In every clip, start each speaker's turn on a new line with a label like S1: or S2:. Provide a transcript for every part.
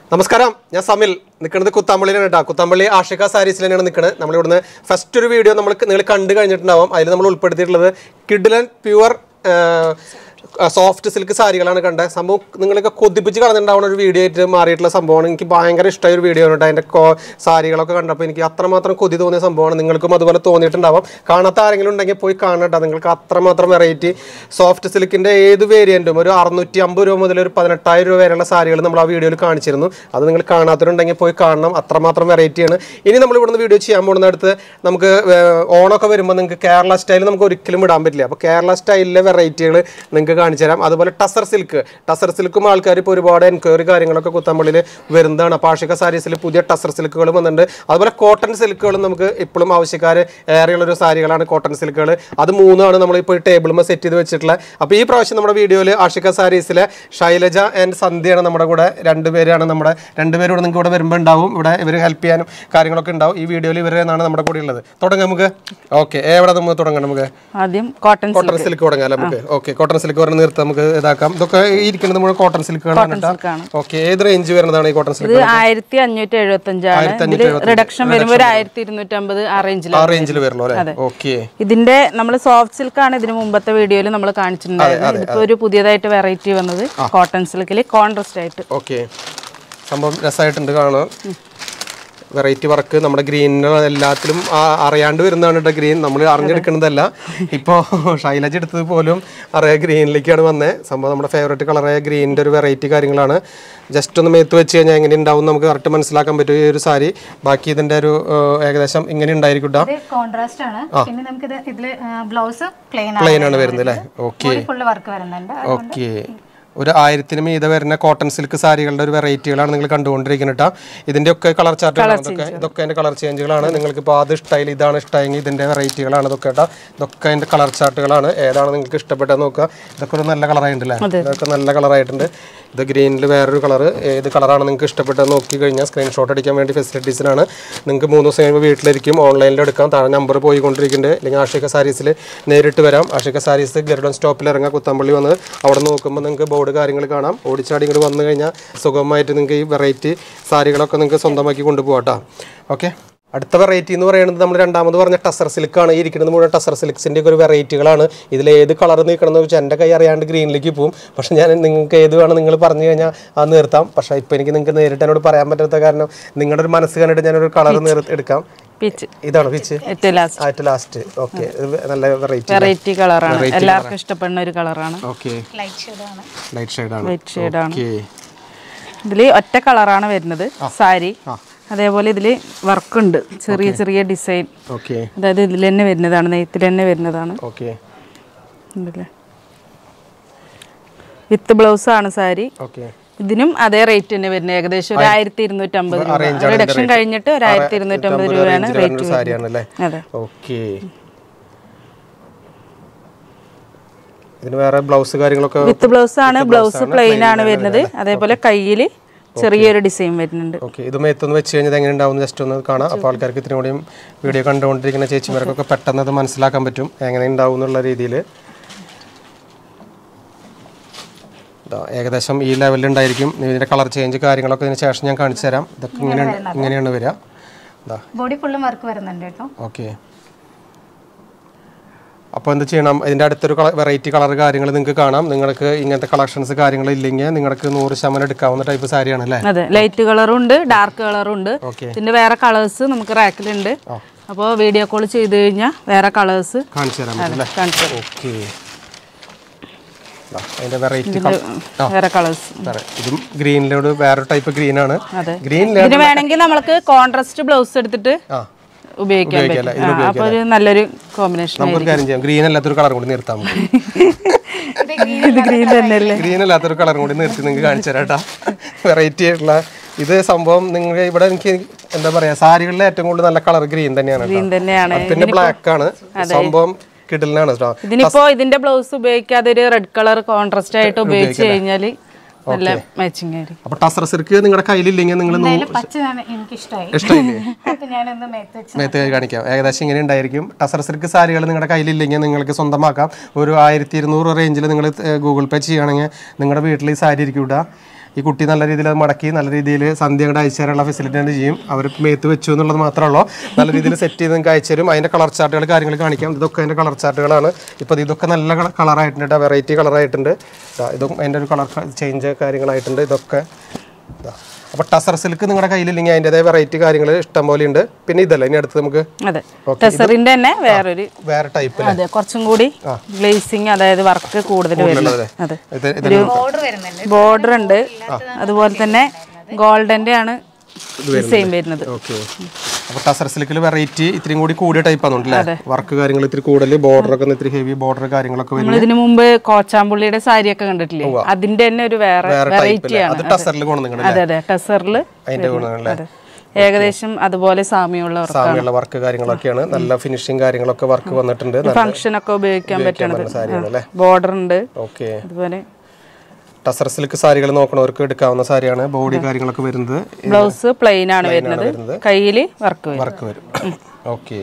S1: നമസ്കാരം ഞാൻ സമിൽ നിൽക്കുന്നത് കുത്താമ്പള്ളിയിലാണ് കേട്ടോ കുത്താമ്പള്ളി ആഷിക സാരീസിൽ തന്നെയാണ് നിൽക്കുന്നത് നമ്മളിവിടുന്ന് ഫസ്റ്റ് ഒരു വീഡിയോ നമ്മൾ നിങ്ങൾ കണ്ടു കഴിഞ്ഞിട്ടുണ്ടാവും അതിൽ നമ്മൾ ഉൾപ്പെടുത്തിയിട്ടുള്ളത് കിഡിലൻ പ്യുവർ സോഫ്റ്റ് സിൽക്ക് സാരികളാണ് കണ്ടത് സംഭവം നിങ്ങളൊക്കെ കൊതിപ്പിച്ച് കളഞ്ഞിട്ടുണ്ടാവുന്ന ഒരു വീഡിയോ ആയിട്ട് മാറിയിട്ടുള്ള സംഭവമാണ് എനിക്ക് ഭയങ്കര ഇഷ്ടമായ ഒരു വീഡിയോ ആണ് കേട്ടോ അതിൻ്റെ കോ സാരികളൊക്കെ കണ്ടപ്പോൾ എനിക്ക് അത്രമാത്രം കൊതി തോന്നിയ സംഭവമാണ് നിങ്ങൾക്കും അതുപോലെ തോന്നിയിട്ടുണ്ടാവും കാണാത്ത ആരെങ്കിലും ഉണ്ടെങ്കിൽ പോയി കാണട്ടോ നിങ്ങൾക്ക് അത്രമാത്രം വെറൈറ്റി സോഫ്റ്റ് സിൽക്കിൻ്റെ ഏത് വേരിയൻറ്റും ഒരു അറുന്നൂറ്റി അമ്പത് രൂപ മുതൽ ഒരു പതിനെട്ടായിരം രൂപ വരെയുള്ള സാരികൾ നമ്മൾ ആ വീഡിയോയിൽ കാണിച്ചിരുന്നു അത് നിങ്ങൾ കാണാത്തവരുണ്ടെങ്കിൽ പോയി കാണണം അത്രമാത്രം വെറൈറ്റിയാണ് ഇനി നമ്മൾ ഇവിടുന്ന് വീഡിയോ ചെയ്യാൻ പോകുന്നിടത്ത് നമുക്ക് ഏർ, ഓണമൊക്കെ വരുമ്പോൾ നിങ്ങൾക്ക് കേരള സ്റ്റൈൽ നമുക്ക് ഒരിക്കലും ഇടാൻ പറ്റില്ല അപ്പോൾ കേരള സ്റ്റൈലിലെ വെറൈറ്റികൾ നിങ്ങൾക്ക് കാണിച്ചു തരാം അതുപോലെ ടസർ സിൽക്ക് ടസർ സിൽക്കും ആൾക്കാർ ഇപ്പോൾ ഒരുപാട് എൻക്വയറി കാര്യങ്ങളൊക്കെ കുത്താമ്പള്ളിയിൽ വരുന്നതാണ് പാഷിക സാരീസിൽ പുതിയ ടസർ സിൽക്കുകളും വന്നിട്ടുണ്ട് അതുപോലെ കോട്ടൺ സിൽക്കുകളും നമുക്ക് ഇപ്പോഴും ആവശ്യക്കാർ ഏറെയുള്ള ഒരു സാരികളാണ് കോട്ടൺ സിൽക്കുകൾ അത് മൂന്നാണ് നമ്മൾ ഇപ്പോൾ ടേബിളുമ്പോൾ സെറ്റ് ചെയ്ത് വെച്ചിട്ടുള്ളത് അപ്പോൾ ഈ പ്രാവശ്യം നമ്മുടെ വീഡിയോയിൽ ആഷിക സാരീസിലെ ശൈലജ ആൻഡ് സന്ധ്യയാണ് നമ്മുടെ കൂടെ രണ്ടുപേരാണ് നമ്മുടെ രണ്ടുപേരും ഇവിടെ നിങ്ങൾക്ക് ഇവിടെ വരുമ്പോൾ ഉണ്ടാവും ഇവിടെ ഇവർ ഹെൽപ്പ് ചെയ്യാനും കാര്യങ്ങളൊക്കെ ഉണ്ടാവും ഈ വീഡിയോയിൽ ഇവരാണ് നമ്മുടെ കൂടെ ഉള്ളത് തുടങ്ങാം നമുക്ക് ഓക്കെ എവിടെ നമുക്ക് തുടങ്ങാം നമുക്ക്
S2: ആദ്യം കോട്ടൺ
S1: കോട്ടൺ സിൽക്ക് തുടങ്ങാം അല്ലേ നമുക്ക് ഓക്കെ കോട്ടൺ സിൽക്ക് പറഞ്ഞ് നിർത്താം നമുക്ക് ഇതാക്കാം ഇതൊക്കെ ഇരിക്കുന്നത് നമ്മുടെ കോട്ടൺ സിൽക്കുകളാണ് കേട്ടോ
S2: സിൽക്കാണ്
S1: ഓക്കെ ഏത് റേഞ്ച് വരുന്നതാണ് ഈ കോട്ടൺ സിൽക്ക്
S2: ഇത് ആയിരത്തി അഞ്ഞൂറ്റി എഴുപത്തി അഞ്ചാണ് ഇതില് റിഡക്ഷൻ വരുമ്പോൾ ഒരു ആയിരത്തി ഇരുന്നൂറ്റി അമ്പത് ആ റേഞ്ചിൽ
S1: ആ റേഞ്ചിൽ വരുള്ളൂ അല്ലേ ഓക്കെ
S2: ഇതിന്റെ നമ്മൾ സോഫ്റ്റ് സിൽക്കാണ് ഇതിന് മുമ്പത്തെ വീഡിയോയിൽ നമ്മൾ കാണിച്ചിട്ടുണ്ടായിരുന്നത് ഇതിപ്പോ ഒരു പുതിയതായിട്ട് വെറൈറ്റി വന്നത് കോട്ടൺ സിൽക്കിൽ കോൺട്രസ്റ്റ് ആയിട്ട്
S1: ഓക്കെ സംഭവം രസമായിട്ടുണ്ട് കാണാൻ വെറൈറ്റി വർക്ക് നമ്മുടെ ഗ്രീനിന് എല്ലാത്തിലും ആ- അറിയാണ്ട് വരുന്നതാണ് കേട്ടോ ഗ്രീൻ നമ്മൾ അറിഞ്ഞെടുക്കുന്നതല്ല ഇപ്പോൾ ഷൈലജ് എടുത്തത് പോലും അറിയാ ഗ്രീനിലേക്കാണ് വന്നത് സംഭവം നമ്മുടെ ഫേവറേറ്റ് കളറായ ഗ്രീനിൻ്റെ ഒരു വെറൈറ്റി കാര്യങ്ങളാണ് ജസ്റ്റ് ഒന്ന് മേത്ത് വെച്ച് കഴിഞ്ഞാൽ എങ്ങനെ ഉണ്ടാവും നമുക്ക് കറക്റ്റ് മനസ്സിലാക്കാൻ പറ്റും ഈ ഒരു സാരി ബാക്കി ഇതിൻ്റെ ഒരു ഏഹ്, ഏകദേശം ഇങ്ങനെ ഉണ്ടായിരിക്കും കേട്ടോ
S3: ഇത് കോൺട്രാസ്റ്റ് ആണ് പിന്നെ നമുക്ക് ഇത് ഇതില് ബ്ലൗസ് പ്ലെയിൻ ആണ്
S1: പ്ലെയിൻ ആണ് വരുന്നത് അല്ലേ ഓക്കെ
S3: ഫുള്ള് വർക്ക് വരുന്നുണ്ട്
S1: ഓക്കെ ഒരു ആയിരത്തിന് മീതെ വരുന്ന കോട്ടൺ സിൽക്ക് സാരികളുടെ ഒരു വെറൈറ്റികളാണ് നിങ്ങൾ കണ്ടുകൊണ്ടിരിക്കുന്നത് കേട്ടോ ഇതിന്റെ ഒക്കെ കളർ ചാർട്ടുകളാണ് ഇതൊക്കെ ഇതൊക്കെ അതിന്റെ കളർ ചേഞ്ചുകളാണ് നിങ്ങൾക്ക് ഇപ്പോൾ അത് ഇഷ്ടമായില്ല ഇതാണ് ഇഷ്ടമായെങ്കിൽ ഇതിന്റെ വെറൈറ്റികളാണ് ഇതൊക്കെ കേട്ടോ ഇതൊക്കെ അതിന്റെ കളർ ചാർട്ടുകളാണ് ഏതാണ് നിങ്ങൾക്ക് ഇഷ്ടപ്പെട്ടത് നോക്കുക ഇതൊക്കെ ഒരു നല്ല കളറായിട്ടുണ്ടല്ലേ ഇതൊക്കെ നല്ല കളറായിട്ടുണ്ട് ഇത് ഗ്രീനിൽ വേറൊരു കളർ ഏത് കളറാണ് നിങ്ങൾക്ക് ഇഷ്ടപ്പെട്ടത് നോക്കി കഴിഞ്ഞാൽ സ്ക്രീൻഷോട്ട് അടിക്കാൻ വേണ്ടി ഫെസിലിറ്റീസിനാണ് നിങ്ങൾക്ക് മൂന്ന് ദിവസം കഴിയുമ്പോൾ വീട്ടിലിരിക്കും ഓൺലൈനിൽ എടുക്കാം താഴെ നമ്പർ പോയിക്കൊണ്ടിരിക്കുന്നുണ്ട് അല്ലെങ്കിൽ ആഷിക സാരീസിൽ നേരിട്ട് വരാം ആഷിക സാരീസ് ഗരുഡൻ സ്റ്റോപ്പിൽ ഇറങ്ങാം കുത്തമ്പള്ളി വന്ന് അവിടെ നോക്കുമ്പോൾ നിങ്ങൾക്ക് ബോർഡ് കാര്യങ്ങൾ കാണാം ഓടിച്ചാടി ഇങ്ങോട്ട് വന്നു കഴിഞ്ഞാൽ സുഖമായിട്ട് നിങ്ങൾക്ക് ഈ വെറൈറ്റി സാരികളൊക്കെ നിങ്ങൾക്ക് സ്വന്തമാക്കി കൊണ്ടുപോകാം കേട്ടോ ഓക്കെ അടുത്ത വെറൈറ്റി എന്ന് പറയുന്നത് നമ്മൾ രണ്ടാമത് പറഞ്ഞ ടസർ സിൽക്കാണ് ഈ ഇരിക്കുന്നത് മുഴുവൻ ടസർ സിൽക്സിൻ്റെ ഒക്കെ ഒരു വെറൈറ്റികളാണ് ഇതിൽ ഏത് കളർ നീക്കണം എന്ന് വെച്ചാൽ എൻ്റെ കൈ അറിയാണ്ട് ഗ്രീനിലേക്ക് പോകും പക്ഷേ ഞാൻ നിങ്ങൾക്ക് ഏത് വേണം നിങ്ങൾ പറഞ്ഞു കഴിഞ്ഞാൽ അത് നിർത്താം പക്ഷേ ഇപ്പോൾ എനിക്ക് നിങ്ങൾക്ക് നേരിട്ട് എന്നോട് പറയാൻ പറ്റാത്ത കാരണം നിങ്ങളുടെ ഒരു മനസ്സ് കണ്ടിട്ട് ഞാനൊരു കളർ നിർ എടുക്കാം
S2: പിച്ച്
S1: ഇതാണ് പിച്ച്
S2: ഏറ്റവും ലാസ്റ്റ്
S1: ആയിട്ട് ലാസ്റ്റ് ഓക്കെ നല്ല വെറൈറ്റി
S2: വെറൈറ്റി കളറാണ് എല്ലാവർക്കും ഇഷ്ടപ്പെടുന്ന ഒരു കളറാണ്
S1: ഓക്കെ
S3: ലൈറ്റ് ഷെയ്ഡ് ആണ്
S1: ലൈറ്റ് ഷെയ്ഡാണ്
S2: വൈറ്റ് ഷെയ്ഡാണ്
S1: ഓക്കെ
S2: ഇതിൽ ഒറ്റ കളറാണ് വരുന്നത് സാരി അതേപോലെ ഇതിൽ വർക്കുണ്ട് ചെറിയ ചെറിയ ഡിസൈൻ
S1: ഓക്കെ
S2: അതായത് ഇതിൽ തന്നെ വരുന്നതാണ് നെയ്ത്തിൽ തന്നെ വരുന്നതാണ്
S1: ഓക്കെ
S2: ഉണ്ടല്ലേ വിത്ത് ബ്ലൗസ് ആണ് സാരി
S1: ഓക്കെ
S2: ഇതിനും അതേ റേറ്റ് തന്നെ വരുന്നത് ഏകദേശം ഒരു ആയിരത്തി ഇരുന്നൂറ്റമ്പത് രൂപ റിഡക്ഷൻ കഴിഞ്ഞിട്ട് ഒരു ആയിരത്തി ഇരുന്നൂറ്റമ്പത് രൂപയാണ് റേറ്റ്
S1: സാരിയാണല്ലേ
S2: അതെ
S1: ഓക്കെ ഇതിന് വേറെ ബ്ലൗസ് കാര്യങ്ങളൊക്കെ
S2: വിത്ത് ബ്ലൗസ് ആണ് ബ്ലൗസ് പ്ലെയിൻ ആണ് വരുന്നത് അതേപോലെ കയ്യിൽ ചെറിയൊരു ഡിസൈൻ വരുന്നുണ്ട്
S1: ഓക്കെ ഇത് മേത്തൊന്ന് വെച്ച് കഴിഞ്ഞാൽ എങ്ങനെ ഉണ്ടാവും ജസ്റ്റ് ഒന്ന് കാണാം അപ്പോൾ ആൾക്കാർക്ക് ഇത്രയും കൂടിയും വീഡിയോ കണ്ടുകൊണ്ടിരിക്കുന്ന ചേച്ചിമാർക്കൊക്കെ പെട്ടെന്ന് അത് മനസ്സിലാക്കാൻ പറ്റും എങ്ങനെ ഉണ്ടാവും എന്നുള്ള രീതിയിൽ ഏകദേശം ഈ ലെവലിൽ ഉണ്ടായിരിക്കും ഇതിൻ്റെ കളർ ചേഞ്ച് കാര്യങ്ങളൊക്കെ ഇതിന് ശേഷം ഞാൻ കാണിച്ചു തരാം ഇതൊക്കെ ഇങ്ങനെയാണ് ഇങ്ങനെയാണ് വരിക ഇതാ
S3: ബോഡി ഫുള്ളും വർക്ക് വരുന്നുണ്ട് കേട്ടോ
S1: ഓക്കെ അപ്പോൾ എന്ത് ചെയ്യണം ഇതിൻ്റെ അടുത്തൊരു വെറൈറ്റി കളർ കാര്യങ്ങൾ നിങ്ങൾക്ക് കാണാം നിങ്ങൾക്ക് ഇങ്ങനത്തെ കളക്ഷൻസ് കാര്യങ്ങൾ ഇല്ലെങ്കിൽ നിങ്ങൾക്ക് നൂറ് ശതമാനം എടുക്കാവുന്ന ടൈപ്പ് സാരിയാണ് അല്ലേ
S2: അതെ ലൈറ്റ് കളറും ഉണ്ട് ഡാർക്ക് കളറും ഉണ്ട്
S1: ഓക്കെ
S2: ഇതിന്റെ വേറെ കളേഴ്സ് നമുക്ക് റാക്കിലുണ്ട് അപ്പോൾ വീഡിയോ കോൾ ചെയ്ത് കഴിഞ്ഞാൽ വേറെ കളേഴ്സ്
S1: കാണിച്ചു തരാൻ പറ്റും അല്ലേ
S2: കാണിച്ചു തരും.
S1: ഓക്കെ അതിന്റെ വെറൈറ്റി
S2: വേറെ കളേഴ്സ്
S1: ഇതും ഗ്രീനിലോട് വേറെ ടൈപ്പ് ഗ്രീൻ ആണ്
S2: അതെ
S1: ഗ്രീനിൽ
S2: ഇതിന് വേണമെങ്കിൽ നമുക്ക് കോൺട്രാസ്റ്റ് ബ്ലൗസ് എടുത്തിട്ട്
S1: ആ
S2: ഉപയോഗിക്കാൻ
S1: ഉപയോഗിക്കാം
S2: പറ്റും ആ, അപ്പൊ ഒരു നല്ലൊരു കോമ്പിനേഷൻ
S1: നമുക്കൊരു കാര്യം ചെയ്യാം ഗ്രീൻ അല്ലാത്തൊരു കളർ കൂടി നിർത്താം
S2: ഇത് ഗ്രീൻ തന്നെയല്ലേ
S1: ഗ്രീൻ അല്ലാത്തൊരു കളർ കൂടി നിർത്തി നിങ്ങൾക്ക് കാണിച്ചു തരാം കേട്ടോ വെറൈറ്റി ആയിട്ടുള്ള ഇത് സംഭവം നിങ്ങൾ ഇവിടെ എനിക്ക് എന്താ പറയാ സാരികളിലെ ഏറ്റവും കൂടുതൽ നല്ല കളർ ഗ്രീൻ തന്നെയാണ് കേട്ടോ.
S2: ഗ്രീൻ തന്നെയാണ്
S1: പിന്നെ ബ്ലാക്ക് ആണ് സംഭവം കിടലിനാണ് കേട്ടോ
S2: ഇതിനിപ്പോ ഇതിന്റെ ബ്ലൗസ് ഉപയോഗിക്കാതെ ഒരു റെഡ് കളർ കോൺട്രാസ്റ്റ് ആയിട്ട് ഉപയോഗിച്ച് കഴിഞ്ഞാല് നല്ല മാച്ചിങ് ആയിരിക്കും
S1: അപ്പൊ ടസർ സിർക്ക് നിങ്ങളുടെ കയ്യിലില്ലെങ്കിൽ നിങ്ങൾ
S3: എന്തായാലും പച്ച ഞാൻ- എനിക്ക് ഇഷ്ടമായി
S1: ഇഷ്ടമില്ലേ
S3: അപ്പൊ ഞാനൊന്ന് മേത്ത് വെച്ച്
S1: മേത്ത് കാണിക്കാം ഏകദേശം ഇങ്ങനെ ഉണ്ടായിരിക്കും ടസർ സിൽക്ക് സാരികൾ നിങ്ങളുടെ കയ്യിലില്ലെങ്കിൽ നിങ്ങൾക്ക് സ്വന്തമാക്കാം ഒരു ആയിരത്തി ഇരുന്നൂറ് റേഞ്ചിൽ നിങ്ങൾ ഗൂഗിൾ പേ ചെയ്യുകയാണെങ്കിൽ നിങ്ങളുടെ വീട്ടിൽ ഈ സാരി ഇരിക്കും ഇടുക ഈ കുട്ടി നല്ല രീതിയിൽ അത് മടക്കി നല്ല രീതിയിൽ സന്ധ്യ അങ്ങോട്ട് അയച്ചു തരാനുള്ള ഫെസിലിറ്റി തന്നെ ചെയ്യും അവർ മേത്ത് വെച്ചു എന്നുള്ളത് മാത്രമേ ഉള്ളൂ നല്ല രീതിയിൽ സെറ്റ് ചെയ്ത് നിങ്ങൾക്ക് അയച്ചു തരും അതിൻ്റെ കളർ ചാർട്ടുകൾ കാര്യങ്ങൾ കാണിക്കാം ഇതൊക്കെ അതിൻ്റെ കളർ ചാർട്ടുകളാണ് ഇപ്പോൾ ഇതൊക്കെ നല്ല കളറായിട്ടുണ്ട് വെറൈറ്റി കളറായിട്ടുണ്ട് ഇതും അതിൻ്റെ ഒരു കളർ ചേഞ്ച് കാര്യങ്ങളായിട്ടുണ്ട് ഇതൊക്കെ ഇതാ. അപ്പോൾ ടസർ സിൽക്ക് നിങ്ങളുടെ കയ്യിലില്ലെങ്കിൽ അതിൻ്റെതായ വെറൈറ്റി കാര്യങ്ങൾ ഇഷ്ടം പോലെ ഉണ്ട് പിന്നെ ഇതല്ല ഇനി അടുത്ത് നമുക്ക്
S2: അതെ ടെസറിന്റെ തന്നെ വേറൊരു
S1: വേറെ ടൈപ്പ്
S2: അതെ കുറച്ചും കൂടി ഗ്ലേസിങ് അതായത് വർക്ക് കൂടുതൽ വരുന്നത് അതെ
S1: ഇത് ഇത്
S3: ബോർഡർ വരുന്നുണ്ട്
S2: ബോർഡർ ഉണ്ട് അതുപോലെ തന്നെ ഗോൾഡന്റെ ആണ് സെയിം വരുന്നത്
S1: ഓക്കെ അപ്പോൾ ടസർ സിൽക്കിൽ വെറൈറ്റി ഇത്തിരി കൂടി കൂടിയ ടൈപ്പ് ആണെന്നുണ്ടല്ലേ വർക്ക് കാര്യങ്ങൾ ഇത്തിരി കൂടുതൽ ബോർഡർ ഒക്കെ ഒന്ന് ഇത്തിരി ഹെവി ബോർഡർ കാര്യങ്ങളൊക്കെ വരും
S2: നമ്മൾ ഇതിനു മുമ്പ് കോച്ചാമ്പുള്ളിയുടെ സാരി ഒക്കെ കണ്ടിട്ടില്ലേ അതിന്റെ തന്നെ ഒരു വേറെ വെറൈറ്റി ആണ്
S1: അത് ടസറിൽ കൊണ്ട് നിങ്ങൾ
S2: അതെ അതെ ടെസറിൽ
S1: അതിന്റെ ഗുണങ്ങളല്ലേ
S2: അതെ ഏകദേശം അതുപോലെ സാമ്യമുള്ളവർ
S1: സാമ്യമുള്ള വർക്ക് കാര്യങ്ങളൊക്കെയാണ് നല്ല ഫിനിഷിങ് കാര്യങ്ങളൊക്കെ വർക്ക് വന്നിട്ടുണ്ട്
S2: ഫംഗ്ഷൻ ഒക്കെ ഉപയോഗിക്കാൻ പറ്റണത്
S1: സാരിയാണ് അല്ലേ
S2: ബോർഡർ ഉണ്ട്
S1: ഓക്കെ
S2: അതുപോലെ
S1: ടസർ സിൽക്ക് സാരികൾ നോക്കണവർക്ക് എടുക്കാവുന്ന സാരിയാണ് ബോഡി കാര്യങ്ങളൊക്കെ വരുന്നത്
S2: ബ്ലൗസ് പ്ലെയിൻ ആണ് വരുന്നത് കയ്യില് വർക്ക് വരും
S1: വർക്ക് വരും ഓക്കെ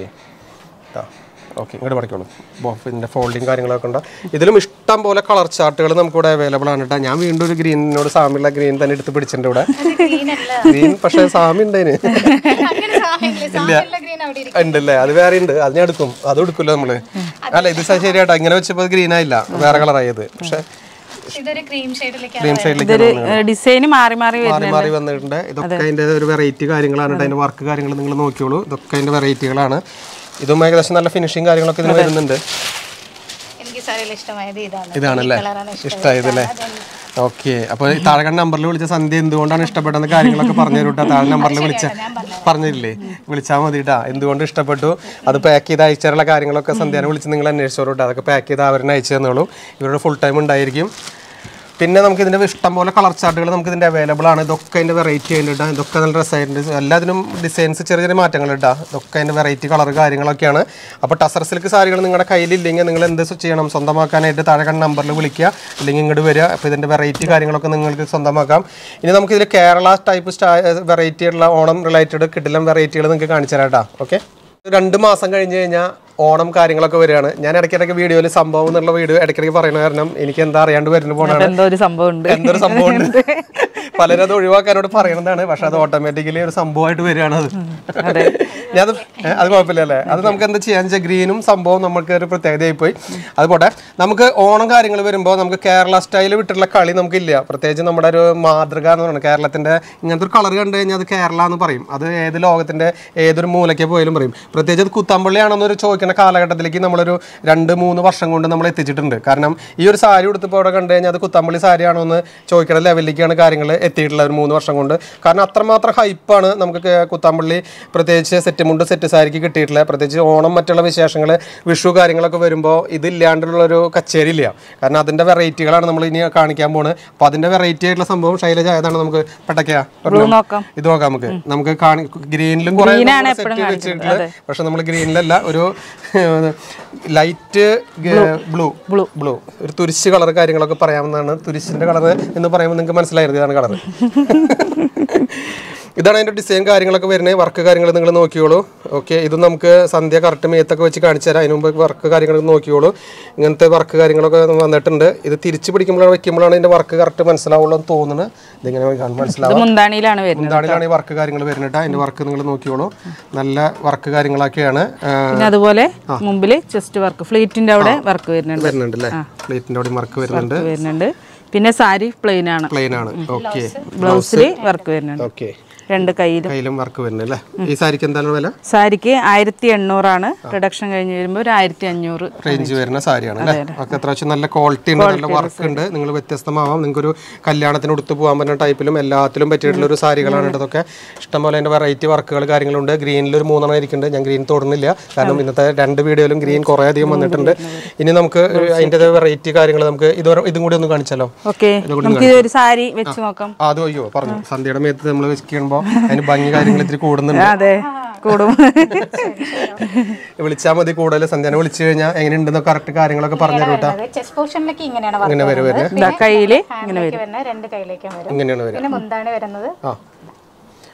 S1: ഓക്കെ ഇങ്ങോട്ട് പഠിക്കോളൂ പിന്നെ ഫോൾഡിങ് കാര്യങ്ങളൊക്കെ ഉണ്ട് ഇതിലും ഇഷ്ടം പോലെ കളർ ചാർട്ടുകൾ നമുക്കിവിടെ അവൈലബിൾ ആണ് കേട്ടോ ഞാൻ വീണ്ടും ഒരു ഗ്രീനിനോട് സാമ്യമുള്ള ഗ്രീൻ തന്നെ എടുത്ത് പിടിച്ചിട്ടുണ്ട് ഇവിടെ
S3: ഗ്രീൻ അല്ല
S1: ഗ്രീൻ പക്ഷേ സാമ്യം ഉണ്ടതിന്
S3: അങ്ങനെ സാമ്യമില്ല സാമ്യമുള്ള ഗ്രീൻ അവിടെ ഇരിക്കും
S1: ഉണ്ടല്ലേ അത് വേറെ ഉണ്ട് അത് ഞാൻ എടുക്കും അത് എടുക്കുമല്ലോ നമ്മള് അല്ല ഇത് ശരിയാട്ടോ ഇങ്ങനെ വെച്ചപ്പോൾ ഗ്രീൻ ആയില്ല വേറെ കളറായത് പക്ഷെ
S3: ഇതൊരു ക്രീം ഷെയ്ഡിലേക്ക്
S1: ക്രീം സൈഡിലേക്ക്
S2: ഇതൊരു ഡിസൈൻ മാറി മാറി വരും
S1: മാറി മാറി വന്നിട്ടുണ്ട് ഇതൊക്കെ അതിന്റെ ഒരു വെറൈറ്റി കാര്യങ്ങളാണ് കേട്ടോ. അതിന്റെ വർക്ക് കാര്യങ്ങൾ നിങ്ങൾ നോക്കിയോളൂ ഇതൊക്കെ അതിന്റെ വെറൈറ്റികളാണ് ഇതും ഏകദേശം നല്ല ഫിനിഷിങ് കാര്യങ്ങളൊക്കെ ഇതിന് വരുന്നുണ്ട്
S3: എനിക്ക് സാരിയിൽ ഇഷ്ടമായത് ഇതാണ്
S1: ഇതാണല്ലേ
S3: കളറാണ്
S1: ഇഷ്ടമായതല്ലേ ഓക്കെ അപ്പോൾ താഴെ നമ്പറിൽ വിളിച്ച സന്ധ്യ എന്തുകൊണ്ടാണ് ഇഷ്ടപ്പെട്ടതെന്ന് കാര്യങ്ങളൊക്കെ പറഞ്ഞു തരൂട്ടാ താഴെ നമ്പറിൽ വിളിച്ച പറഞ്ഞില്ലേ വിളിച്ചാൽ മതി കേട്ടാ എന്തുകൊണ്ട് ഇഷ്ടപ്പെട്ടു അത് പാക്ക് ചെയ്ത് അയച്ചാറുള്ള കാര്യങ്ങളൊക്കെ സന്ധ്യനെ വിളിച്ച് നിങ്ങൾ അന്വേഷിച്ചോളൂ കേട്ടോ അതൊക്കെ പാക്ക് ചെയ്ത് അവരെ അയച്ചു തന്നോളൂ ഇവരുടെ ഫുൾ ടൈം ഉണ്ടായിരിക്കും പിന്നെ നമുക്ക് ഇതിന്റെ ഇഷ്ടം പോലെ കളർ ചാർട്ടുകൾ നമുക്ക് ഇതിന്റെ അവൈലബിൾ ആണ് ഇതൊക്കെ അതിന്റെ വെറൈറ്റി ആയിട്ട് ഇതൊക്കെ നല്ല ഡ്രസ്സായിട്ടുണ്ട് എല്ലാത്തിനും ഡിസൈൻസ് ചെറിയ ചെറിയ മാറ്റങ്ങൾ ഇട്ടാ ഇതൊക്കെ അതിന്റെ വെറൈറ്റി കളർ കാര്യങ്ങളൊക്കെയാണ് അപ്പോൾ ടസർ സിൽക്ക് സാരികൾ നിങ്ങളുടെ കയ്യിലില്ലെങ്കിൽ നിങ്ങൾ എന്ത് ചെയ്യണം സ്വന്തമാക്കാനായിട്ട് താഴെ കണ്ട നമ്പറിൽ വിളിക്കുക അല്ലെങ്കിൽ ഇങ്ങോട്ട് വരിക അപ്പോൾ ഇതിന്റെ വെറൈറ്റി കാര്യങ്ങളൊക്കെ നിങ്ങൾക്ക് സ്വന്തമാക്കാം ഇനി നമുക്ക് ഇതിൽ കേരള ടൈപ്പ് സ്റ്റാ വെറൈറ്റി ഉള്ള ഓണം റിലേറ്റഡ് കിട്ടില്ല വെറൈറ്റികൾ നിങ്ങൾക്ക് കാണിച്ചു തരാം കേട്ടോ ഓക്കെ രണ്ട് മാസം കഴിഞ്ഞ് കഴിഞ്ഞാൽ ഓണം കാര്യങ്ങളൊക്കെ വരികയാണ് ഞാൻ ഇടയ്ക്കിടയ്ക്ക് വീഡിയോയിൽ സംഭവം എന്നുള്ള വീഡിയോ ഇടയ്ക്കിടയ്ക്ക് പറയുന്ന കാരണം എനിക്ക് എന്താ അറിയാണ്ട് വരുന്ന പോണാണ്
S2: എന്തോ ഒരു സംഭവം ഉണ്ട്
S1: എന്തൊരു സംഭവം ഉണ്ട് പലരും അത് ഒഴിവാക്കാനോട് പറയുന്നതാണ് പക്ഷെ അത് ഓട്ടോമാറ്റിക്കലി ഒരു സംഭവമായിട്ട് വരികയാണ് അത് ഞാനത് ഏ, അത് കുഴപ്പമില്ല അല്ലേ അത് നമുക്ക് എന്താ ചെയ്യാന്ന് വെച്ചാൽ ഗ്രീനും സംഭവം നമുക്ക് ഒരു പ്രത്യേകതയായി പോയി അതുപോട്ടെ നമുക്ക് ഓണം കാര്യങ്ങൾ വരുമ്പോൾ നമുക്ക് കേരള സ്റ്റൈൽ വിട്ടിട്ടുള്ള കളി നമുക്കില്ല പ്രത്യേകിച്ച് നമ്മുടെ ഒരു മാതൃക എന്ന് പറയുന്നത് കേരളത്തിന്റെ ഇങ്ങനത്തെ ഒരു കളർ കണ്ടു കഴിഞ്ഞാൽ അത് കേരള എന്ന് പറയും അത് ഏത് ലോകത്തിന്റെ ഏതൊരു മൂലയ്ക്ക് പോയാലും പറയും പ്രത്യേകിച്ച് അത് കുത്തമ്പള്ളിയാണെന്നൊരു ചോദിക്കുന്ന കാലഘട്ടത്തിലേക്ക് നമ്മളൊരു രണ്ട് മൂന്ന് വർഷം കൊണ്ട് നമ്മൾ എത്തിച്ചിട്ടുണ്ട് കാരണം ഈ ഒരു സാരി ഉടുത്തപ്പോൾ അവിടെ കണ്ടു കഴിഞ്ഞാൽ അത് കുത്തമ്പള്ളി സാരി ആണോ എന്ന് ചോദിക്കുന്ന ലെവലിലേക്കാണ് കാര്യങ്ങൾ എത്തിയിട്ടുള്ളത് ഒരു മൂന്ന് വർഷം കൊണ്ട് കാരണം അത്രമാത്രം ഹൈപ്പാണ് നമുക്ക് കേ- കുത്തമ്പള്ളി പ്രത്യേകിച്ച് സെറ്റ് മുണ്ട് സെറ്റ് സാരിക്ക് കിട്ടിയിട്ടുള്ളത് പ്രത്യേകിച്ച് ഓണം മറ്റുള്ള വിശേഷങ്ങൾ വിഷു കാര്യങ്ങളൊക്കെ വരുമ്പോൾ ഇതില്ലാണ്ടുള്ളൊരു കച്ചേരി ഇല്ല കാരണം അതിൻ്റെ വെറൈറ്റികളാണ് നമ്മൾ ഇനി കാണിക്കാൻ പോകുന്നത് അപ്പോൾ അതിൻ്റെ വെറൈറ്റി ആയിട്ടുള്ള സംഭവം ശൈലജ ഏതാണ് നമുക്ക് പെട്ടയ്ക്കാ
S2: ബ്ലൂ നോക്കാം
S1: ഇത് നോക്കാം നമുക്ക് നമുക്ക് കാണി ഗ്രീനിലും കുറെ
S2: Green-ആണ്
S1: സെറ്റ്
S2: എപ്പഴും
S1: വെച്ചിട്ടുള്ളത് പക്ഷെ നമ്മൾ ഗ്രീനിലല്ല ഒരു ലൈറ്റ് ബ്ലൂ ബ്ലൂ ബ്ലൂ ഒരു തുരിശ് കളർ കാര്യങ്ങളൊക്കെ പറയാവുന്നതാണ് തുരിശിന്റെ കളർ എന്ന് പറയുമ്പോൾ നിങ്ങൾക്ക് മനസ്സിലായിരുന്നു ഇതാണ് കളർ ഇതാണ് അതിന്റെ ഡിസൈൻ കാര്യങ്ങളൊക്കെ വരുന്നത് വർക്ക് കാര്യങ്ങൾ നിങ്ങൾ നോക്കിയോളൂ ഓക്കെ ഇത് നമുക്ക് സന്ധ്യ കറക്റ്റ് മേത്തൊക്കെ വെച്ച് കാണിച്ചു തരാം അതിന് മുമ്പ് വർക്ക് കാര്യങ്ങൾ നോക്കിയോളൂ ഇങ്ങനത്തെ വർക്ക് കാര്യങ്ങളൊക്കെ വന്നിട്ടുണ്ട് ഇത് തിരിച്ച് പിടിക്കുമ്പോഴാണ് വെക്കുമ്പോഴാണ് ഇതിന്റെ വർക്ക് കറക്റ്റ് മനസ്സിലാവുള്ളൂ എന്ന് തോന്നുന്നത് ഇതിങ്ങനെ
S2: ഇത്
S1: മനസ്സിലാവും
S2: മുന്താണിയിലാണ് വരുന്നത്
S1: എന്താണ് ഈ വർക്ക് കാര്യങ്ങൾ വരുന്നത് അതിന്റെ വർക്ക് നിങ്ങൾ നോക്കിയോളൂ നല്ല വർക്ക് കാര്യങ്ങളൊക്കെയാണ് ആ,
S2: പിന്നെ അതുപോലെ മുമ്പില് ചെസ്റ്റ് വർക്ക് ഫ്ലീറ്റിന്റെ അവിടെ വർക്ക് വരുന്നുണ്ട്
S1: വരുന്നുണ്ട് അല്ലേ പ്ലേറ്റിന്റെ അവിടെ വർക്ക് വരുന്നുണ്ട്
S2: വരുന്നുണ്ട് പിന്നെ സാരി പ്ലെയിൻ ആണ്
S1: പ്ലെയിൻ ആണ് ഓക്കെ
S2: ബ്ലൗസിൽ വർക്ക് വരുന്നുണ്ട്
S1: ഓക്കെ
S2: രണ്ട് കയ്യിലും
S1: കയ്യിലും വർക്ക് വരുന്നത് അല്ലേ ഈ സാരിക്ക് എന്താണ് വില
S2: സാരിക്ക് ആയിരത്തി എണ്ണൂറാണ് റിഡക്ഷൻ കഴിഞ്ഞ് വരുമ്പോൾ ഒരു ആയിരത്തി അഞ്ഞൂറ്
S1: റേഞ്ച് വരുന്ന സാരിയാണ് അല്ലേ ഒക്കെ അത്യാവശ്യം നല്ല ക്വാളിറ്റി ഉണ്ട് നല്ല വർക്ക് ഉണ്ട് നിങ്ങൾ വ്യത്യസ്തമാവാം നിങ്ങൾക്ക് ഒരു കല്യാണത്തിന് ഉടുത്ത് പോകാൻ പറ്റുന്ന ടൈപ്പിലും എല്ലാത്തിലും പറ്റിയിട്ടുള്ള ഒരു സാരികളാണ് ഇതൊക്കെ ഇഷ്ടംപോലെ അതിന്റെ വെറൈറ്റി വർക്കുകൾ കാര്യങ്ങളുണ്ട് ഗ്രീനിൽ ഒരു മൂന്നെണ്ണം ഇരിക്കുന്നുണ്ട് ഞാൻ ഗ്രീൻ തൊടുന്നില്ല കാരണം ഇന്നത്തെ രണ്ട് വീഡിയോയിലും ഗ്രീൻ കുറേ അധികം വന്നിട്ടുണ്ട് ഇനി നമുക്ക് അതിന്റെ വെറൈറ്റി കാര്യങ്ങൾ നമുക്ക് ഇത് ഇതും കൂടി ഒന്ന് കാണിച്ചാലോ
S2: ഓക്കെ നമുക്ക് ഒരു സാരി വെച്ച് നോക്കാം
S1: ആ, അത് അയ്യോ പറഞ്ഞു സന്ധ്യയുടെ മേത്ത് നമ്മൾ വെക്കുമ്പോൾ അതിന് ഭംഗി കാര്യങ്ങൾ ഇത്തിരി കൂടുന്നുണ്ട്
S2: അതെ കൂടും
S1: വിളിച്ചാൽ മതി കൂടുതൽ സന്ധ്യനെ വിളിച്ചു കഴിഞ്ഞാൽ എങ്ങനെയുണ്ടെന്ന് കറക്റ്റ് കാര്യങ്ങളൊക്കെ പറഞ്ഞു തരും കേട്ടോ
S3: ചെസ്റ്റ് പോർഷനിലേക്ക് ഇങ്ങനെയാണ്
S1: ഇങ്ങനെ
S3: വർക്ക്
S1: വരും വരുന്നത്
S2: ഇതാ കയ്യില്
S3: ഹാൻഡിലേക്ക് വരുന്നത് രണ്ട് കൈയിലേക്കും വരും
S1: ഇങ്ങനെയാണ് വരിക
S3: പിന്നെ മുന്താണി വരുന്നത്
S1: ആ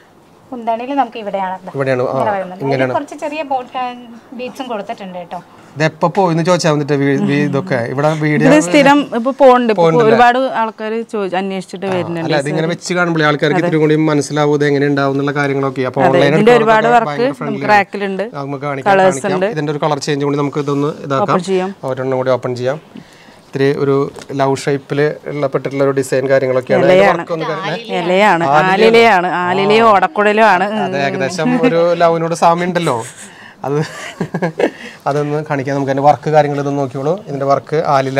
S3: മുന്താണിയിൽ നമുക്ക് ഇവിടെയാണ് ദാ.
S1: ഇവിടെയാണ് ആ
S3: ഇങ്ങനെ വരുന്നത് അതിൽ കുറച്ച് ചെറിയ ബീഡ്സും കൊടുത്തിട്ടുണ്ട് കേട്ടോ
S1: ഇത് എപ്പോ പോയിന്ന് ചോദിച്ചാൽ വന്നിട്ട് വീ- വീ- ഇതൊക്കെ ഇവിടെ വീഡിയോ
S2: ഇത് സ്ഥിരം ഇപ്പൊ പോണ്ട് ഇപ്പൊ ഒരുപാട് ആൾക്കാർ ചോദിച്ചു അന്വേഷിച്ചിട്ട് വരുന്നുണ്ട്
S1: അല്ല ഇതിങ്ങനെ വെച്ച് കാണുമ്പോൾ ആൾക്കാർക്ക് ഇത്തിരി കൂടി മനസ്സിലാവും ഇത് എങ്ങനെ ഉണ്ടാവും എന്നുള്ള കാര്യങ്ങളൊക്കെ അപ്പൊ ഓൺലൈൻ
S2: ഇതിന്റെ ഒരുപാട് വർക്ക് നമുക്ക് റാക്കിലുണ്ട്
S1: നമുക്ക് കാണിക്കാം കാണിക്കാം ഇതിന്റെ ഒരു കളർ ചേഞ്ച് കൂടി നമുക്ക് ഇതൊന്ന് ഇതാക്കാം
S2: ചെയ്യാം
S1: ഒരെണ്ണം കൂടി ഓപ്പൺ ചെയ്യാം ഇത്തിരി ഒരു ലവ് ഷേപ്പിൽ ഉള്ള പെട്ടിട്ടുള്ള ഒരു ഡിസൈൻ കാര്യങ്ങളൊക്കെയാണ് ഇതിന്റെ work ഒന്ന് കാണിക്കാം.
S2: ഇലയാണ് ആലിലയാണ് ആലിലയോ ഓടക്കുടലോ ആണ്
S1: അത് ഏകദേശം ഒരു ലവിനോട് സാമ്യം ഉണ്ടല്ലോ അത് അതൊന്ന് കാണിക്കാം നമുക്ക് അതിന്റെ വർക്ക് കാര്യങ്ങൾ ഇതൊന്ന് നോക്കിയോളൂ ഇതിന്റെ വർക്ക് ആലില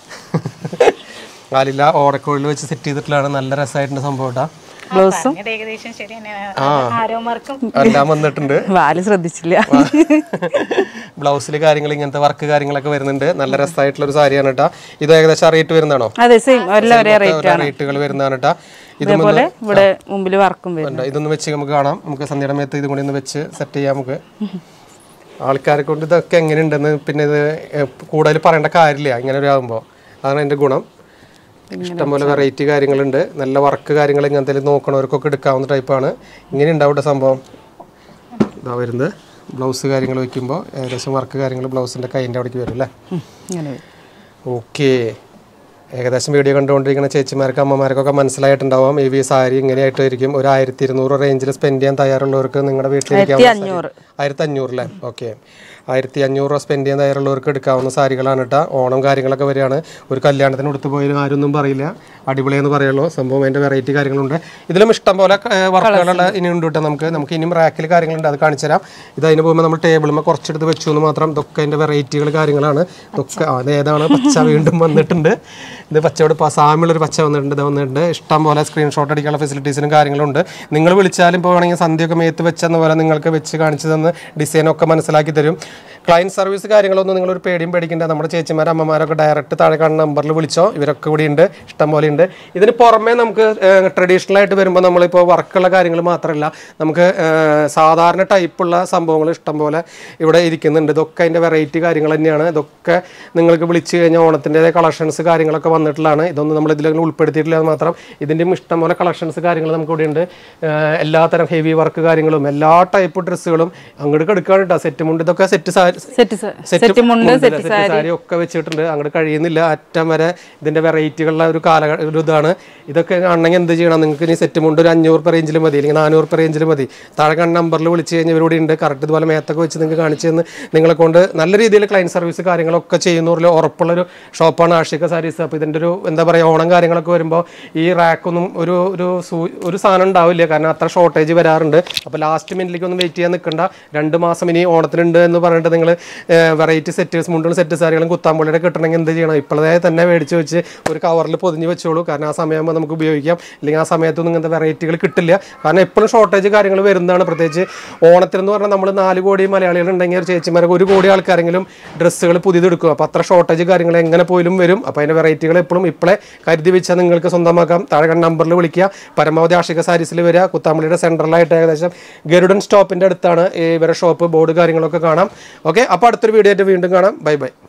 S1: ആലില ഓടക്കോഴിൽ വെച്ച് സെറ്റ് ചെയ്തിട്ടുള്ളതാണ് നല്ല രസമായിട്ടുണ്ട് സംഭവം കേട്ടോ
S2: ബ്ലൗസും
S3: ഇത് ഏകദേശം ശരി തന്നെയാണ് ആരോമാർക്കും
S1: എല്ലാം വന്നിട്ടുണ്ട്
S2: വാല് ശ്രദ്ധിച്ചില്ല
S1: ബ്ലൗസിൽ കാര്യങ്ങൾ ഇങ്ങനത്തെ വർക്ക് കാര്യങ്ങളൊക്കെ വരുന്നുണ്ട് നല്ല രസമായിട്ടുള്ള ഒരു സാരിയാണ് കേട്ടോ ഇത് ഏകദേശം റേറ്റ് വരുന്നതാണോ
S2: അതെ സെയിം എല്ലാം ഒരേ റേറ്റ് ആണ്
S1: റേറ്റുകൾ വരുന്നതാണ് കേട്ടോ ഇത്
S2: അതേപോലെ ഇവിടെ മുമ്പിൽ വർക്കും വരും
S1: ഉണ്ട്. ഇതൊന്ന് വെച്ച് നമുക്ക് കാണാം നമുക്ക് സന്ധ്യയുടെ മേത്ത് ഇതും കൂടി ഒന്ന് വെച്ച് സെറ്റ് ചെയ്യാം നമുക്ക് ആൾക്കാരെ കൊണ്ട് ഇതൊക്കെ എങ്ങനെയുണ്ടെന്ന് പിന്നെ ഇത് കൂടുതൽ പറയേണ്ട കാര്യമില്ല ഇങ്ങനെ ഒരു ആകുമ്പോൾ അതാണ് എൻ്റെ ഗുണം ഇഷ്ടംപോലെ വെറൈറ്റി കാര്യങ്ങളുണ്ട് നല്ല വർക്ക് കാര്യങ്ങൾ ഇങ്ങനത്തെ നോക്കണവർക്കൊക്കെ എടുക്കാവുന്ന ടൈപ്പാണ് ഇങ്ങനെ ഉണ്ടാവട്ടെ സംഭവം ഇതാ വരുന്നത് ബ്ലൗസ് കാര്യങ്ങൾ വെക്കുമ്പോൾ ഏകദേശം വർക്ക് കാര്യങ്ങൾ ബ്ലൗസിൻ്റെ കൈൻ്റെ അവിടേക്ക് വരും അല്ലേ
S2: ഉം, ഇങ്ങനെ വരും
S1: ഓക്കെ ഏകദേശം വീഡിയോ കണ്ടുകൊണ്ടിരിക്കുന്ന ചേച്ചിമാർക്ക് അമ്മമാർക്കൊക്കെ മനസ്സിലായിട്ടുണ്ടാവാം ഈ വി സാരി ഇങ്ങനെയായിട്ടായിരിക്കും ഒരു ആയിരത്തി ഇരുന്നൂറ് റേഞ്ചിൽ സ്പെൻഡ് ചെയ്യാൻ തയ്യാറുള്ളവർക്ക് നിങ്ങളുടെ വീട്ടിലിരിക്കാൻ
S2: അഞ്ഞൂറ്
S1: ആയിരത്തി അഞ്ഞൂറ് അല്ലേ ഓക്കെ ആയിരത്തി അഞ്ഞൂറ് രൂപ സ്പെൻഡ് ചെയ്യാൻ തയ്യാറുള്ളവർക്ക് എടുക്കാവുന്ന സാരികളാണ് കേട്ടോ ഓണം കാര്യങ്ങളൊക്കെ വരികയാണ് ഒരു കല്യാണത്തിന് എടുത്തു പോയാലും ആരൊന്നും പറയില്ല അടിപൊളിയെന്ന് പറയുള്ളൂ സംഭവം അതിൻ്റെ വെറൈറ്റി കാര്യങ്ങളുണ്ട് ഇതിലും ഇഷ്ടം പോലെ വർക്കുകളുള്ള ഇനി ഉണ്ട് കേട്ടോ നമുക്ക് നമുക്ക് ഇനിയും റാക്കിൽ കാര്യങ്ങളുണ്ട് അത് കാണിച്ചു തരാം ഇത് അതിന് പോകുമ്പോൾ നമ്മൾ ടേബിളുമ്പോൾ കുറച്ചെടുത്ത് വെച്ചു എന്ന് മാത്രം ഇതൊക്കെ അതിൻ്റെ വെറൈറ്റികൾ കാര്യങ്ങളാണ് ഇതൊക്കെ ആ, ഇത് ഏതാണ് പച്ച വീണ്ടും വന്നിട്ടുണ്ട് ഇത് പച്ചയോട് സാമ്യമുള്ളൊരു പച്ച വന്നിട്ടുണ്ട് ഇത് വന്നിട്ടുണ്ട് ഇഷ്ടം പോലെ സ്ക്രീൻഷോട്ട് അടിക്കാനുള്ള ഫെസിലിറ്റീസിനും കാര്യങ്ങളുണ്ട് നിങ്ങൾ വിളിച്ചാലും ഇപ്പോൾ വേണമെങ്കിൽ സന്ധ്യയൊക്കെ മേത്ത് വെച്ചെന്ന പോലെ നിങ്ങൾക്ക് വെച്ച് കാണിച്ചു തന്ന് ഡിസൈനൊക്കെ മനസ്സിലാക്കി തരും ക്ലയൻറ്റ് സർവീസ് കാര്യങ്ങളൊന്നും നിങ്ങളൊരു പേടിയും പേടിക്കേണ്ട നമ്മുടെ ചേച്ചിമാർ അമ്മമാരൊക്കെ ഡയറക്റ്റ് താഴെ കാണുന്ന നമ്പറിൽ വിളിച്ചോ ഇവരൊക്കെ കൂടി ഉണ്ട് ഇഷ്ടം പോലെ ഉണ്ട് ഇതിന് പുറമേ നമുക്ക് ട്രഡീഷണൽ ആയിട്ട് വരുമ്പോൾ നമ്മളിപ്പോൾ വർക്കുള്ള കാര്യങ്ങൾ മാത്രമല്ല നമുക്ക് ഏഹ്, സാധാരണ ടൈപ്പുള്ള സംഭവങ്ങൾ ഇഷ്ടം പോലെ ഇവിടെ ഇരിക്കുന്നുണ്ട് ഇതൊക്കെ അതിൻ്റെ വെറൈറ്റി കാര്യങ്ങൾ തന്നെയാണ് ഇതൊക്കെ നിങ്ങൾക്ക് വിളിച്ചു കഴിഞ്ഞാൽ ഓണത്തിൻ്റെ കളക്ഷൻസ് കാര്യങ്ങളൊക്കെ വന്നിട്ടുള്ളതാണ് ഇതൊന്നും നമ്മൾ ഇതിലങ്ങനെ ഉൾപ്പെടുത്തിയിട്ടില്ല എന്ന് മാത്രം ഇതിൻ്റെയും ഇഷ്ടം പോലെ കളക്ഷൻസ് കാര്യങ്ങൾ നമുക്ക് ഇവിടെ ഉണ്ട് ഏഹ്, എല്ലാത്തരം ഹെവി വർക്ക് കാര്യങ്ങളും എല്ലാ ടൈപ്പ് ഡ്രസ്സുകളും അങ്ങോട്ട് എടുക്കുകയാണ് കേട്ടോ സെറ്റ് മുണ്ട് ഇതൊക്കെ സെറ്റ് സാരി
S2: സെറ്റ് സെറ്റ് മുണ്ട് സെറ്റ്
S1: സെറ്റ് സാരി ഒക്കെ വെച്ചിട്ടുണ്ട് അങ്ങോട്ട് കഴിയുന്നില്ല അറ്റം വരെ ഇതിന്റെ വെറൈറ്റികളുടെ ഒരു കാല ഒരു ഇതാണ് ഇതൊക്കെ കാണണമെങ്കിൽ എന്ത് ചെയ്യണം നിങ്ങൾക്ക് ഇനി സെറ്റ് മുണ്ട് ഒരു അഞ്ഞൂറ് രൂപ റേഞ്ചിൽ മതി അല്ലെങ്കിൽ നാനൂറ് രൂപ റേഞ്ചിൽ മതി താഴെ കണ്ട നമ്പറിൽ വിളിച്ച് കഴിഞ്ഞാൽ ഇവരോട് ഉണ്ട് കറക്റ്റ് ഇതുപോലെ മേത്തൊക്കെ വെച്ച് നിങ്ങൾക്ക് കാണിച്ചു തന്ന് നിങ്ങളെ കൊണ്ട് നല്ല രീതിയിൽ ക്ലയൻറ്റ് സർവീസ് കാര്യങ്ങളൊക്കെ ചെയ്യുന്നവരിൽ ഉറപ്പുള്ളൊരു ഷോപ്പാണ് ആഷിക സാരീസ് അപ്പോൾ ഇതിൻ്റെ ഒരു എന്താ പറയുക ഓണം കാര്യങ്ങളൊക്കെ വരുമ്പോൾ ഈ റാക്കൊന്നും ഒരു ഒരു സൂ- ഒരു സാധനം ഉണ്ടാവില്ല കാരണം അത്ര ഷോർട്ടേജ് വരാറുണ്ട് അപ്പോൾ ലാസ്റ്റ് മിനിറ്റിലേക്ക് ഒന്നും വെയിറ്റ് ചെയ്യാൻ നിൽക്കണ്ട രണ്ട് മാസം ഇനി ഓണത്തിനുണ്ട് എന്ന് പറഞ്ഞിട്ട് നിങ്ങൾ വെറൈറ്റി സെറ്റേഴ്സ് മുണ്ടും സെറ്റ് സാരികളും കുത്താമ്പുള്ളിയുടെ കിട്ടണമെങ്കിൽ എന്ത് ചെയ്യണം ഇപ്പോഴേ തന്നെ മേടിച്ച് വെച്ച് ഒരു കവറിൽ പൊതിഞ്ഞ് വെച്ചോളൂ കാരണം ആ സമയമാകുമ്പോൾ നമുക്ക് ഉപയോഗിക്കാം അല്ലെങ്കിൽ ആ സമയത്തൊന്നും ഇങ്ങനത്തെ വെറൈറ്റികൾ കിട്ടില്ല കാരണം എപ്പോഴും ഷോർട്ടേജ് കാര്യങ്ങൾ വരുന്നതാണ് പ്രത്യേകിച്ച് ഓണത്തിനെന്ന് പറഞ്ഞാൽ നമ്മൾ നാല് കോടി മലയാളികൾ ഉണ്ടെങ്കിൽ ഒരു ചേച്ചിമാർക്ക് ഒരു കോടി ആൾക്കാരെങ്കിലും ഡ്രസ്സുകൾ പുതിയതെടുക്കും അപ്പോൾ അത്ര ഷോർട്ടേജ് കാര്യങ്ങൾ എങ്ങനെ പോലും വരും അപ്പോൾ അതിൻ്റെ വെറൈറ്റികൾ എപ്പോഴും ഇപ്പോഴേ കരുതി വെച്ചാൽ നിങ്ങൾക്ക് സ്വന്തമാക്കാം താഴെ കണ്ട നമ്പറിൽ വിളിക്കുക പരമാവധി ആഷിക സാരീസിൽ വരിക കുത്താമ്പള്ളിയുടെ സെൻട്രലായിട്ട് ഏകദേശം ഗരുഡൻ സ്റ്റോപ്പിൻ്റെ അടുത്താണ് ഈ ഇവരുടെ ഷോപ്പ് ബോർഡ് കാര്യങ്ങളൊക്കെ കാണാം ഓക്കെ അപ്പോൾ അടുത്തൊരു വീഡിയോ ആയിട്ട് വീണ്ടും കാണാം ബൈ ബൈ